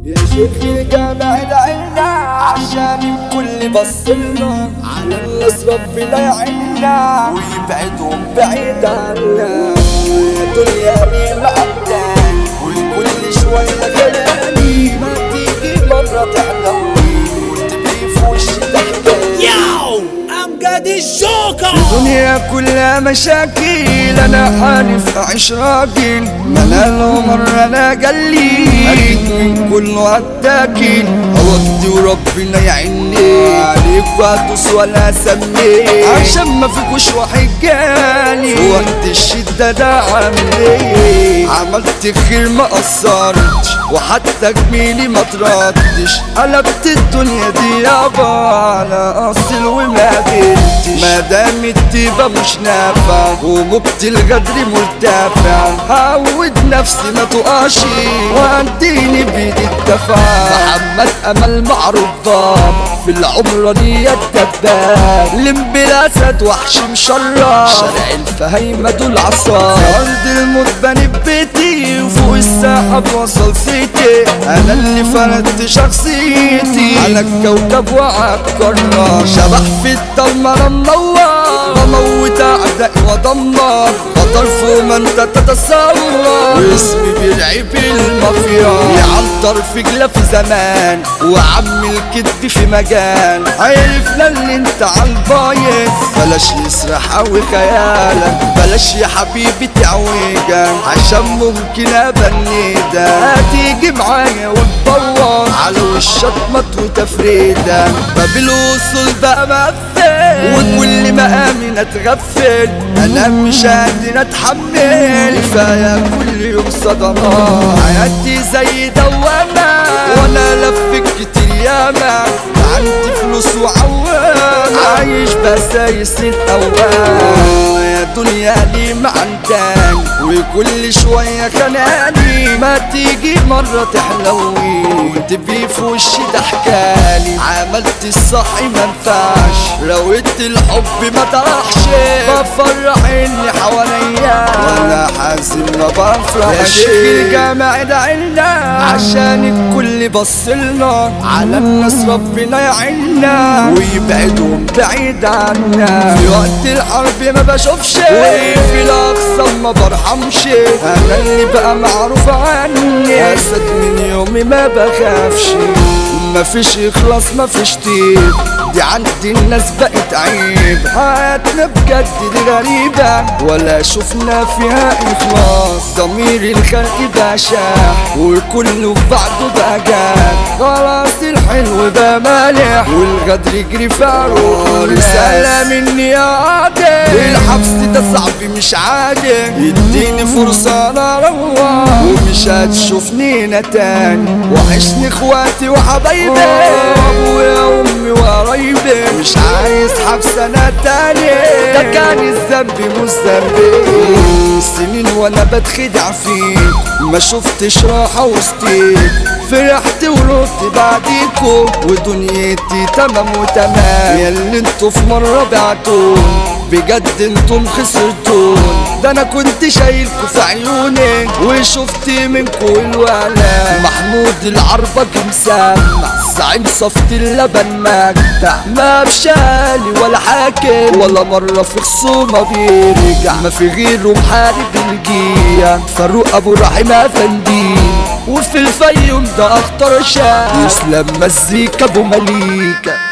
يا شيخ الجامع دعينا عشان الكل بصلنا على الناس ربنا يعينا ويبعدهم بعيد عنا يا دنيا مين معدان والكل شوية كلامي ما تيجي مرة تحلمني وتبقي في وشي تحكي Yo, أمجد الجوكر الدنيا كلها مشاكل انا حالف اعيش راجل ملال عمر انا قلي اكيد من كله هتاكل وقتي وربنا يعيني عليك وهدوس ولا اسمي عشان ما فيكوش واحد جالي في وقت الشدة ده عاملي عملت خير ما قصرتش وحتى جميلي ما تردش قلبت الدنيا دي يابا على اصل وما قدرتش ما دام التيبة مش نافع وموجة الغدر مرتفع هعود نفسي ما تقعش واديني بايدي الدفع محمد امل معروف باب في العمرانية الدباب لم بالاسد وحش مشرع شارع الفهيمة دول عصا في ارض الموت بني بيتي وفوق السحب وصل سيتي انا اللي فردت شخصيتي على الكوكب وعلى القارة شبح في الضلمة انا منور بموت اعدائي وادمر خطر فوق ما انت تتصور واسمي بيرعب المافيا يعنطر في جلا في زمان وعم الكذب في مجال عرفنا اللي انت عالبايظ بلاش يسرح اوي خيالك بلاش يا حبيبي تعويجك عشان ممكن ابنيدك هتيجي معايا وتدور على وشك مط وتفريدك باب الوصول بقى مقفل وكل مقامي اتغفل انا مش قادر اتحمل كفايه كل يوم صدمات حياتي زي دوامه وانا لفك كتير ياما عندي فلوس وعوام عايش بسايس الاوام يا دنيا لي ما عندان وكل شوية خناني ما تيجي مرة تحلوي وتبي في وشي ضحكالي عملت الصح ما نفعش رويت الحب ما طرحش بفرح اللي حواليا وانا حازم ما بفرحش يا شيخ الجامع دعينا عشان الكل بصلنا على الناس ربنا يعينا ويبعدهم بعيد عنا في وقت الحرب ما بشوفش وفي الاقصى ما برحمش انا اللي بقى معروف عني اسد من يومي ما بخافش مفيش اخلاص مفيش طيب دي عندي الناس بقت عيب حياتنا بجد دي غريبة ولا شفنا فيها إخلاص ضمير الخلق بقى شاح وكله في بعضه بقى جاد خلاص الحلو بقى مالح والغدر يجري في عروق رسالة مني يا عادي الحبس ده صعب مش عادي اديني فرصة انا اروح ومش هتشوفني هنا تاني وحشني اخواتي وحبايبي ابويا وامي وقرايبي مش عايز حبس انا تاني ده كان الذنب مش ذنبي سنين وانا بتخدع فيك ما شفتش راحة وسطيك فرحت ورحت بعديكو ودنيتي تمام وتمام يا اللي انتوا في مرة بعتون بجد انتم خسرتون ده انا كنت شايلكوا في عيوني وشفت منكوا الولا محمود العربج مسمع زعيم صفت اللبن مجدع ما بشالي ولا حاكم ولا مرة في خصومة بيرجع ما في غيره محارب الجية فاروق ابو رحيم افندي وفي الفيوم ده اخطر شاب يسلم مزيكا ابو مليكة